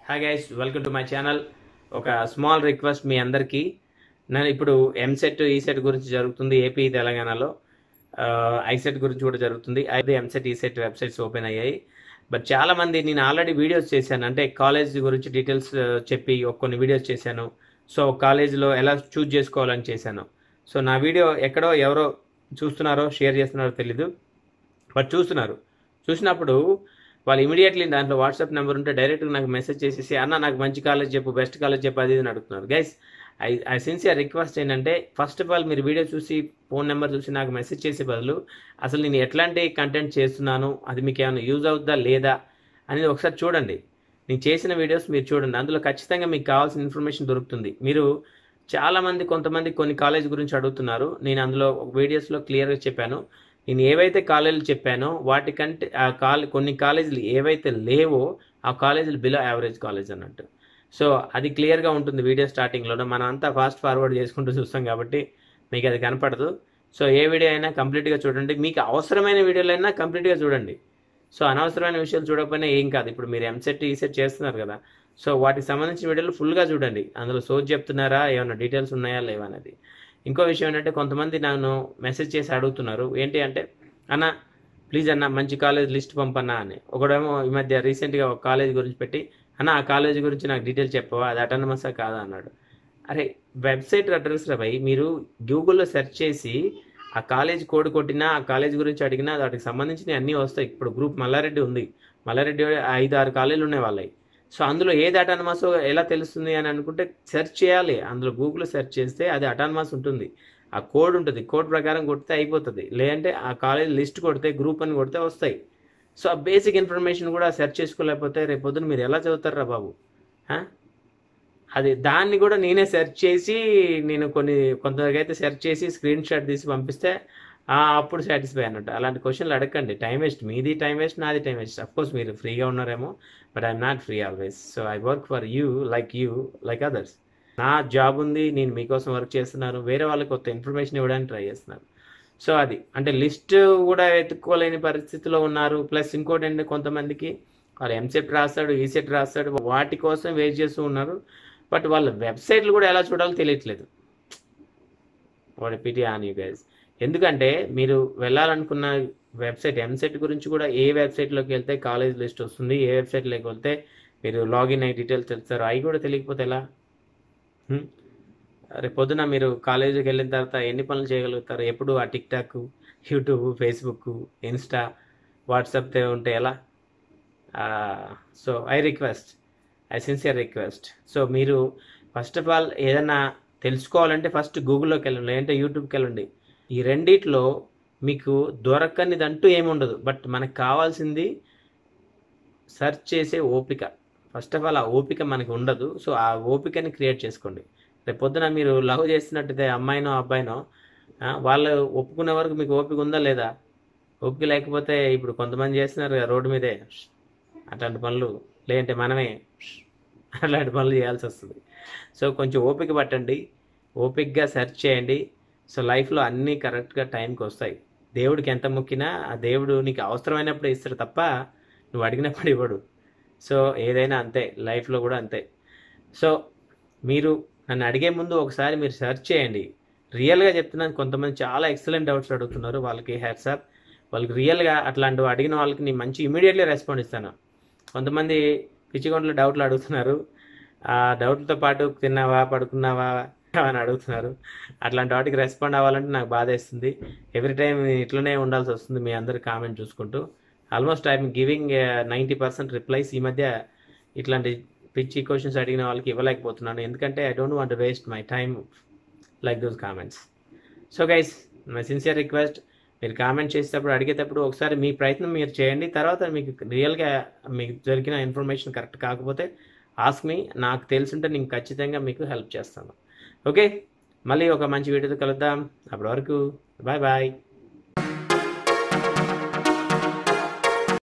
Hi guys welcome to my channel ఒక small request మీ అందరికీ నేను ఇప్పుడు ఎంసెట్ ఈసెట్ గురించి జరుగుతుంది ఏపీ తెలంగాణలో ఐసెట్ గురించి కూడా జరుగుతుంది అయితే ఎంసెట్ ఈసెట్ వెబ్సైట్స్ ఓపెన్ అయ్యాయి బట్ చాలా మంది నేను ఆల్రెడీ వీడియోస్ చేశాను అంటే కాలేజ్ గురించి డీటెయిల్స్ చెప్పి ఒక కొన్ని వీడియోస్ చేశాను సో కాలేజ్లో ఎలా చూజ్ చేసుకోవాలని చేశాను సో నా వీడియో ఎక్కడో ఎవరో చూస్తున్నారో షేర్ చేస్తున్నారో తెలీదు బట్ చూస్తున్నారు చూసినప్పుడు వాళ్ళు ఇమీడియట్లీ దాంట్లో వాట్సాప్ నెంబర్ ఉంటే డైరెక్ట్గా నాకు మెసేజ్ చేసేసి అన్న నాకు మంచి కాలేజ్ చెప్పు బెస్ట్ కాలేజ్ చెప్పు అది ఇది అని అడుగుతున్నారు guys I I sincere request ఏంటంటే ఫస్ట్ ఆఫ్ ఆల్ మీరు వీడియో చూసి ఫోన్ నెంబర్ చూసి నాకు మెసేజ్ చేసే బదులు అసలు నేను ఎట్లాంటి కంటెంట్ చేస్తున్నాను అది మీకు ఏమైనా యూజ్ అవుతుందా లేదా అనేది ఒకసారి చూడండి నేను చేసిన వీడియోస్ మీరు చూడండి అందులో ఖచ్చితంగా మీకు కావాల్సిన ఇన్ఫర్మేషన్ దొరుకుతుంది మీరు చాలామంది కొంతమంది కొన్ని కాలేజ్ గురించి అడుగుతున్నారు నేను అందులో వీడియోస్లో క్లియర్గా చెప్పాను నేను ఏవైతే కాలేజీలు చెప్పానో వాటికంటే ఆ కాలే కొన్ని కాలేజీలు ఏవైతే లేవో ఆ కాలేజీలు బిలో యావరేజ్ కాలేజ్ అన్నట్టు సో అది క్లియర్గా ఉంటుంది వీడియో స్టార్టింగ్లోనే మనం అంతా ఫాస్ట్ ఫార్వర్డ్ చేసుకుంటూ చూస్తాం కాబట్టి మీకు అది కనపడదు సో ఏ వీడియో అయినా కంప్లీట్గా చూడండి మీకు అవసరమైన వీడియోలు అయినా కంప్లీట్గా చూడండి సో అనవసరమైన విషయాలు చూడకపోయినా ఏం కాదు ఇప్పుడు మీరు ఎంసెట్ ఈసెట్ చేస్తున్నారు కదా సో వాటికి సంబంధించిన వీడియోలు ఫుల్గా చూడండి అందులో సోచ్ చెప్తున్నారా ఏమైనా డీటెయిల్స్ ఉన్నాయా లేవా అనేది ఇంకో విషయం ఏంటంటే కొంతమంది నన్ను మెసేజ్ చేసి అడుగుతున్నారు ఏంటి అంటే అన్న ప్లీజ్ అన్న మంచి కాలేజ్ లిస్ట్ పంపన్నా అని ఒకడేమో ఈ మధ్య రీసెంట్గా ఒక కాలేజ్ గురించి పెట్టి అన్న ఆ కాలేజ్ గురించి నాకు డీటెయిల్స్ చెప్పవా అది అటానమసా కాదా అన్నాడు అరే వెబ్సైట్ అడ్రస్ రా భయ్ మీరు గూగుల్లో సెర్చ్ చేసి ఆ కాలేజ్ కోడ్ కొట్టినా ఆ కాలేజ్ గురించి అడిగినా వాటికి సంబంధించిన అన్నీ వస్తాయి ఇప్పుడు గ్రూప్ మల్లారెడ్డి ఉంది మల్లారెడ్డి ఐదు ఆరు కాలేజీలు ఉన్నాయి వాళ్ళవి సో అందులో ఏది అటానమస్ ఎలా తెలుస్తుంది అని అనుకుంటే సెర్చ్ చేయాలి అందులో గూగుల్లో సెర్చ్ చేస్తే అది అటానమస్ ఉంటుంది ఆ కోడ్ ఉంటుంది కోడ్ ప్రకారం కొడితే అయిపోతుంది లేదంటే ఆ కాలేజ్ లిస్ట్ కొడితే గ్రూప్ అని కొడితే వస్తాయి సో ఆ బేసిక్ ఇన్ఫర్మేషన్ కూడా సెర్చ్ చేసుకోలేకపోతే రేపు పొద్దున మీరు ఎలా చదువుతారా బాబు ఆ? అది దాన్ని కూడా నేనే సెర్చ్ చేసి నేను కొన్ని కొంతవరకు అయితే సెర్చ్ చేసి స్క్రీన్ షాట్ తీసి పంపిస్తే ఆ, అప్పుడు సాటిస్ఫై అన్నట్టు అలాంటి క్వశ్చన్లు అడగండి టైం వేస్ట్ మీది టైం వేస్ట్ నాది టైం వేస్ట్ అఫ్ కోర్స్ మీరు ఫ్రీగా ఉన్నారేమో but I'm not free always so I work for you like you like others నా జాబ్ ఉంది నేను మీకోసం వర్క్ చేస్తున్నాను వేరే వాళ్ళకి కొత్త ఇన్ఫర్మేషన్ ఇవ్వడానికి ట్రై చేస్తున్నాను సో అది అంటే లిస్ట్ కూడా వెతుక్కోలేని పరిస్థితిలో ఉన్నారు ప్లస్ ఇంకోటి ఏంటంటే కొంతమందికి వాళ్ళు ఎంసెట్ రాస్తాడు ఈసెట్ రాస్తాడు వాటి కోసం వెయిట్ చేస్తూ ఉన్నారు బట్ వాళ్ళ వెబ్సైట్లు కూడా ఎలా చూడాలో తెలియట్లేదు వాడి పిటి ఆన్ యూ గైస్ ఎందుకంటే మీరు వెళ్ళాలనుకున్న వెబ్సైట్ ఎంసెట్ గురించి కూడా ఏ వెబ్సైట్లోకి వెళ్తే కాలేజ్ లిస్ట్ వస్తుంది ఏ వెబ్సైట్లోకి వెళ్తే మీరు లాగిన్ అయ్యి డీటెయిల్స్ తెలుస్తారు అవి కూడా తెలియకపోతే ఎలా హ్మ్? రేపు పొద్దున మీరు కాలేజీకి వెళ్ళిన తర్వాత ఎన్ని పనులు చేయగలుగుతారు ఎప్పుడు ఆ Tik Tok YouTube Facebook Insta WhatsApp ఉంటే ఎలా so I request I sincere request so మీరు ఫస్ట్ ఆఫ్ ఆల్ ఏదైనా తెలుసుకోవాలంటే ఫస్ట్ గూగుల్లోకి వెళ్ళండి లేదంటే యూట్యూబ్కి వెళ్ళండి ఈ రెండిట్లో మీకు దొరకనిదంటూ ఏమి ఉండదు బట్ మనకు కావాల్సింది సెర్చ్ చేసే ఓపిక ఫస్ట్ ఆఫ్ ఆల్ ఆ ఓపిక మనకి ఉండదు సో ఆ ఓపికని క్రియేట్ చేసుకోండి రేపు పొద్దున మీరు లవ్ చేస్తున్నట్టయితే అమ్మాయినో అబ్బాయినో ఆ, వాళ్ళు ఒప్పుకునే వరకు మీకు ఓపిక ఉందా లేదా ఓపిక లేకపోతే ఇప్పుడు కొంతమంది చేస్తున్నారు కదా రోడ్డు మీదే అట్లాంటి పనులు లేదంటే మనమే అలాంటి పనులు చేయాల్సి వస్తుంది సో కొంచెం ఓపిక పట్టండి ఓపికగా సెర్చ్ చేయండి సో లైఫ్లో అన్నీ కరెక్ట్గా టైంకి వస్తాయి దేవుడికి ఎంత మొక్కినా ఆ దేవుడు నీకు అవసరమైనప్పుడు ఇస్తాడు తప్ప నువ్వు అడిగినప్పుడు ఇవ్వడు సో ఏదైనా అంతే లైఫ్లో కూడా అంతే సో మీరు నన్ను అడిగే ముందు ఒకసారి మీరు సెర్చ్ చేయండి రియల్గా చెప్తున్నాను కొంతమంది చాలా ఎక్సలెంట్ డౌట్స్ అడుగుతున్నారు వాళ్ళకి హ్యాట్సాప్ వాళ్ళకి రియల్గా అట్లాంటివి అడిగిన వాళ్ళకి నేను మంచి ఇమీడియట్లీ రెస్పాండ్ ఇస్తాను కొంతమంది పిచ్చికొండలు డౌట్లు అడుగుతున్నారు ఆ డౌట్లతో పాటు తిన్నావా పడుకున్నావా అని అడుగుతున్నారు అట్లాంటి వాటికి రెస్పాండ్ అవ్వాలంటే నాకు బాధ వేస్తుంది ఎవ్రీ టైం ఇట్లనే ఉండాల్సి వస్తుంది మీ అందరి కామెంట్ చూసుకుంటూ almost I'm giving ninety percent replies ఈ మధ్య ఇట్లాంటి పిచ్చి క్వశ్చన్స్ అడిగిన వాళ్ళకి ఇవ్వలేకపోతున్నాను ఎందుకంటే I don't want waste my time like those comments so guys my sincere request మీరు కామెంట్ చేసేటప్పుడు అడిగేటప్పుడు ఒకసారి మీ ప్రయత్నం మీరు చేయండి తర్వాత మీకు రియల్గా మీకు దొరికిన ఇన్ఫర్మేషన్ కరెక్ట్ కాకపోతే ఆస్క్ మీ నాకు తెలుసుంటే నేను ఖచ్చితంగా మీకు హెల్ప్ చేస్తాను ఓకే మళ్ళీ ఒక మంచి వీడియోతో కలుద్దాం అప్పటి వరకు బాయ్ బాయ్